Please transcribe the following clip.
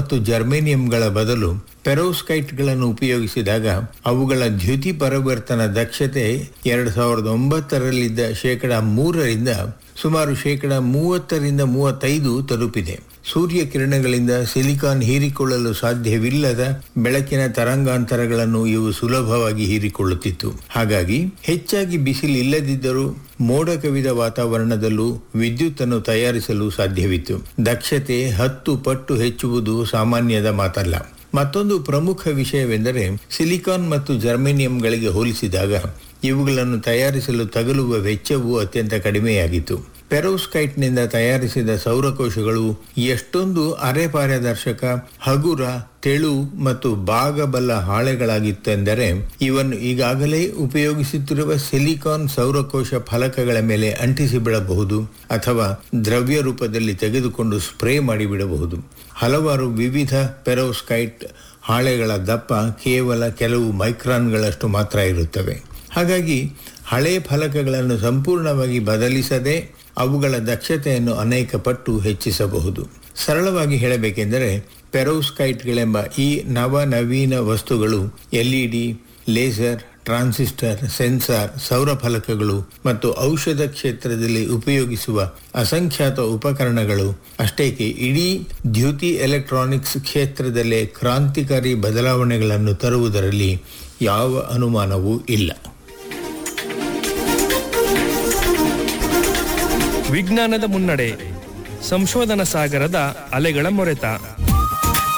ಮತ್ತು ಜರ್ಮೇನಿಯಂಗಳ ಬದಲು ಪೆರೋಸ್ಕೈಟ್ಗಳನ್ನು ಉಪಯೋಗಿಸಿದಾಗ ಅವುಗಳ ದ್ಯುತಿ ಪರಿವರ್ತನ ದಕ್ಷತೆ ಎರಡು ಸಾವಿರದ ಒಂಬತ್ತರಲ್ಲಿದ್ದ ಶೇಕಡ ಮೂರರಿಂದ ಸುಮಾರು ಶೇಕಡ ಮೂವತ್ತರಿಂದ ಮೂವತ್ತೈದು ತಲುಪಿದೆ ಸೂರ್ಯ ಕಿರಣಗಳಿಂದ ಸಿಲಿಕಾನ್ ಹೀರಿಕೊಳ್ಳಲು ಸಾಧ್ಯವಿಲ್ಲದ ಬೆಳಕಿನ ತರಂಗಾಂತರಗಳನ್ನು ಇವು ಸುಲಭವಾಗಿ ಹೀರಿಕೊಳ್ಳುತ್ತಿತ್ತು ಹಾಗಾಗಿ ಹೆಚ್ಚಾಗಿ ಬಿಸಿಲು ಇಲ್ಲದಿದ್ದರೂ ಮೋಡ ಕವಿದ ವಾತಾವರಣದಲ್ಲೂ ವಿದ್ಯುತ್ ಅನ್ನು ತಯಾರಿಸಲು ಸಾಧ್ಯವಿತ್ತು ದಕ್ಷತೆ ಹತ್ತು ಪಟ್ಟು ಹೆಚ್ಚುವುದು ಸಾಮಾನ್ಯದ ಮಾತಲ್ಲ ಮತ್ತೊಂದು ಪ್ರಮುಖ ವಿಷಯವೆಂದರೆ ಸಿಲಿಕಾನ್ ಮತ್ತು ಜರ್ಮೇನಿಯಂಗಳಿಗೆ ಹೋಲಿಸಿದಾಗ ಇವುಗಳನ್ನು ತಯಾರಿಸಲು ತಗಲುವ ವೆಚ್ಚವು ಅತ್ಯಂತ ಕಡಿಮೆಯಾಗಿತ್ತು ಪೆರೋಸ್ಕೈಟ್ನಿಂದ ತಯಾರಿಸಿದ ಸೌರಕೋಶಗಳು ಎಷ್ಟೊಂದು ಅರೆಪಾರದರ್ಶಕ ಹಗುರ ತೆಳು ಮತ್ತು ಬಾಗಬಲ್ಲ ಹಾಳೆಗಳಾಗಿತ್ತೆಂದರೆ ಇವನ್ನು ಈಗಾಗಲೇ ಉಪಯೋಗಿಸುತ್ತಿರುವ ಸಿಲಿಕಾನ್ ಸೌರಕೋಶ ಫಲಕಗಳ ಮೇಲೆ ಅಂಟಿಸಿ ಬಿಡಬಹುದು ಅಥವಾ ದ್ರವ್ಯ ರೂಪದಲ್ಲಿ ತೆಗೆದುಕೊಂಡು ಸ್ಪ್ರೇ ಮಾಡಿಬಿಡಬಹುದು ಹಲವಾರು ವಿವಿಧ ಪೆರೋಸ್ಕೈಟ್ ಹಾಳೆಗಳ ದಪ್ಪ ಕೇವಲ ಕೆಲವು ಮೈಕ್ರಾನ್ಗಳಷ್ಟು ಮಾತ್ರ ಇರುತ್ತವೆ ಹಾಗಾಗಿ ಹಳೆ ಫಲಕಗಳನ್ನು ಸಂಪೂರ್ಣವಾಗಿ ಬದಲಿಸದೆ ಅವುಗಳ ದಕ್ಷತೆಯನ್ನು ಅನೇಕ ಪಟ್ಟು ಹೆಚ್ಚಿಸಬಹುದು ಸರಳವಾಗಿ ಹೇಳಬೇಕೆಂದರೆ ಪೆರೋಸ್ಕೈಟ್ಗಳೆಂಬ ಈ ನವನವೀನ ವಸ್ತುಗಳು ಎಲ್ಇಡಿ ಲೇಸರ್ ಟ್ರಾನ್ಸಿಸ್ಟರ್ ಸೆನ್ಸಾರ್ ಸೌರ ಫಲಕಗಳು ಮತ್ತು ಔಷಧ ಕ್ಷೇತ್ರದಲ್ಲಿ ಉಪಯೋಗಿಸುವ ಅಸಂಖ್ಯಾತ ಉಪಕರಣಗಳು ಅಷ್ಟೇಕೆ ಇಡೀ ದ್ಯುತಿ ಎಲೆಕ್ಟ್ರಾನಿಕ್ಸ್ ಕ್ಷೇತ್ರದಲ್ಲೇ ಕ್ರಾಂತಿಕಾರಿ ಬದಲಾವಣೆಗಳನ್ನು ತರುವುದರಲ್ಲಿ ಯಾವ ಅನುಮಾನವೂ ಇಲ್ಲ ವಿಜ್ಞಾನದ ಮುನ್ನಡೆ ಸಂಶೋಧನಾ ಸಾಗರದ ಅಲೆಗಳ ಮೊರೆತ